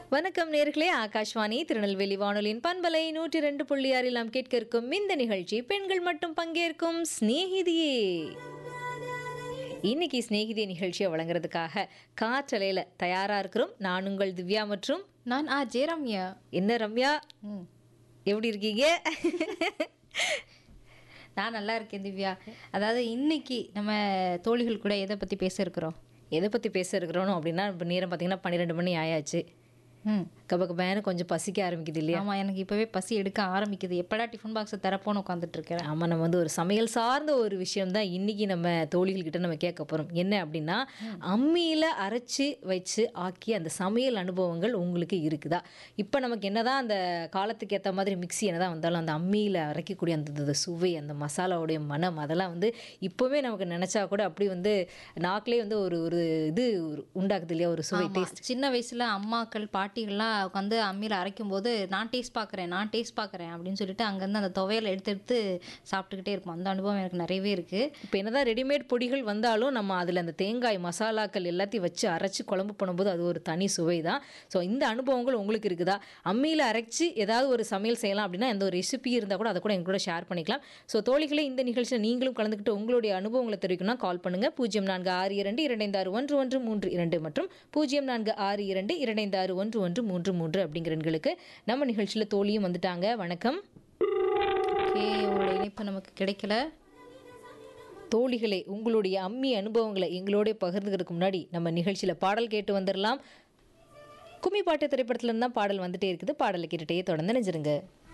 வணக்கம் நேர்களே ஆகாஷ்வாணி திருநெல்வேலி வானொலியின் பண்பலை நூற்றி ரெண்டு புள்ளி ஆறில் நாம் கேட்க இருக்கும் இந்த நிகழ்ச்சி பெண்கள் மட்டும் பங்கேற்கும் சிநேகிதியே இன்னைக்கு சிநேகிதிய நிகழ்ச்சியை வழங்குறதுக்காக காற்றலையில தயாரா இருக்கிறோம் நான் உங்கள் திவ்யா மற்றும் நான் ஆ ஜெயரம்யா என்ன ரம்யா ம் எப்படி இருக்கீங்க நான் நல்லா இருக்கேன் திவ்யா அதாவது இன்னைக்கு நம்ம தோழிகள் கூட எதை பற்றி பேச இருக்கிறோம் எதை பத்தி பேச இருக்கிறோம் அப்படின்னா இப்போ நேரம் பார்த்தீங்கன்னா பன்னிரெண்டு மணி ஆயாச்சு ம் கபகபேன்னு கொஞ்சம் பசிக்க ஆரம்பிக்குது இல்லையா ஆமாம் எனக்கு இப்போவே பசி எடுக்க ஆரம்பிக்குது எப்படா டிஃபன் பாக்ஸை தரப்போன்னு உட்காந்துட்டு இருக்கிறேன் ஆமாம் நம்ம வந்து ஒரு சமையல் சார்ந்த ஒரு விஷயம் தான் இன்னைக்கு நம்ம தோழிகள்கிட்ட நம்ம கேட்க போகிறோம் என்ன அப்படின்னா அம்மியில் அரைச்சி வச்சு ஆக்கி அந்த சமையல் அனுபவங்கள் உங்களுக்கு இருக்குதா இப்போ நமக்கு என்னதான் அந்த காலத்துக்கு ஏற்ற மாதிரி மிக்ஸி என்னதான் வந்தாலும் அந்த அம்மியில் அரைக்கக்கூடிய அந்த அந்த சுவை அந்த மசாலாவுடைய மனம் அதெல்லாம் வந்து இப்போவே நமக்கு நினச்சா கூட அப்படி வந்து நாக்கிலே வந்து ஒரு ஒரு இது உண்டாக்குது இல்லையா ஒரு சுவை ஆமா, சின்ன வயசுல அம்மாக்கள் பாட்டிகள்லாம் உட்காந்து அம்மியில் அரைக்கும் போது நான் டேஸ்ட் பார்க்குறேன் நான் டேஸ்ட் பார்க்குறேன் அப்படின்னு சொல்லிட்டு அங்கேருந்து அந்த துவையலை எடுத்து எடுத்து சாப்பிட்டுக்கிட்டே இருக்கும் அந்த அனுபவம் எனக்கு நிறையவே இருக்கு இப்போ என்னதான் ரெடிமேட் பொடிகள் வந்தாலும் நம்ம அதில் அந்த தேங்காய் மசாலாக்கள் எல்லாத்தையும் வச்சு அரைச்சி குழம்பு பண்ணும்போது அது ஒரு தனி சுவை தான் ஸோ இந்த அனுபவங்கள் உங்களுக்கு இருக்குதா அம்மியில் அரைச்சி ஏதாவது ஒரு சமையல் செய்யலாம் அப்படின்னா எந்த ஒரு ரெசிபி இருந்தால் கூட அதை கூட எங்க கூட ஷேர் பண்ணிக்கலாம் ஸோ தோழிகளே இந்த நிகழ்ச்சியில் நீங்களும் கலந்துக்கிட்டு உங்களுடைய அனுபவங்களை தெரிவிக்கணும்னா கால் பண்ணுங்கள் பூஜ்ஜியம் நான்கு ஆறு இரண்டு இரண்டைந்து ஆறு ஒன்று ஒன்று மூன்று இரண்டு மற்றும் பூஜ்ஜியம் நான்கு ஆறு இரண்டு இரண்டைந்து ஆறு ஒன்று ஒன்று மூன்று மூன்று அப்படிங்கிற எண்களுக்கு நம்ம நிகழ்ச்சியில் தோழியும் வந்துட்டாங்க வணக்கம் ஓகே உங்களோட இணைப்பு நமக்கு கிடைக்கல தோழிகளே உங்களுடைய அம்மி அனுபவங்களை எங்களோட பகிர்ந்துக்கிறதுக்கு முன்னாடி நம்ம நிகழ்ச்சியில் பாடல் கேட்டு வந்துடலாம் கும்மி பாட்டு திரைப்படத்துல இருந்து தான் பாடல் வந்துட்டே இருக்குது பாடலை கேட்டுட்டே தொடர்ந்து நினைச்சிருங்க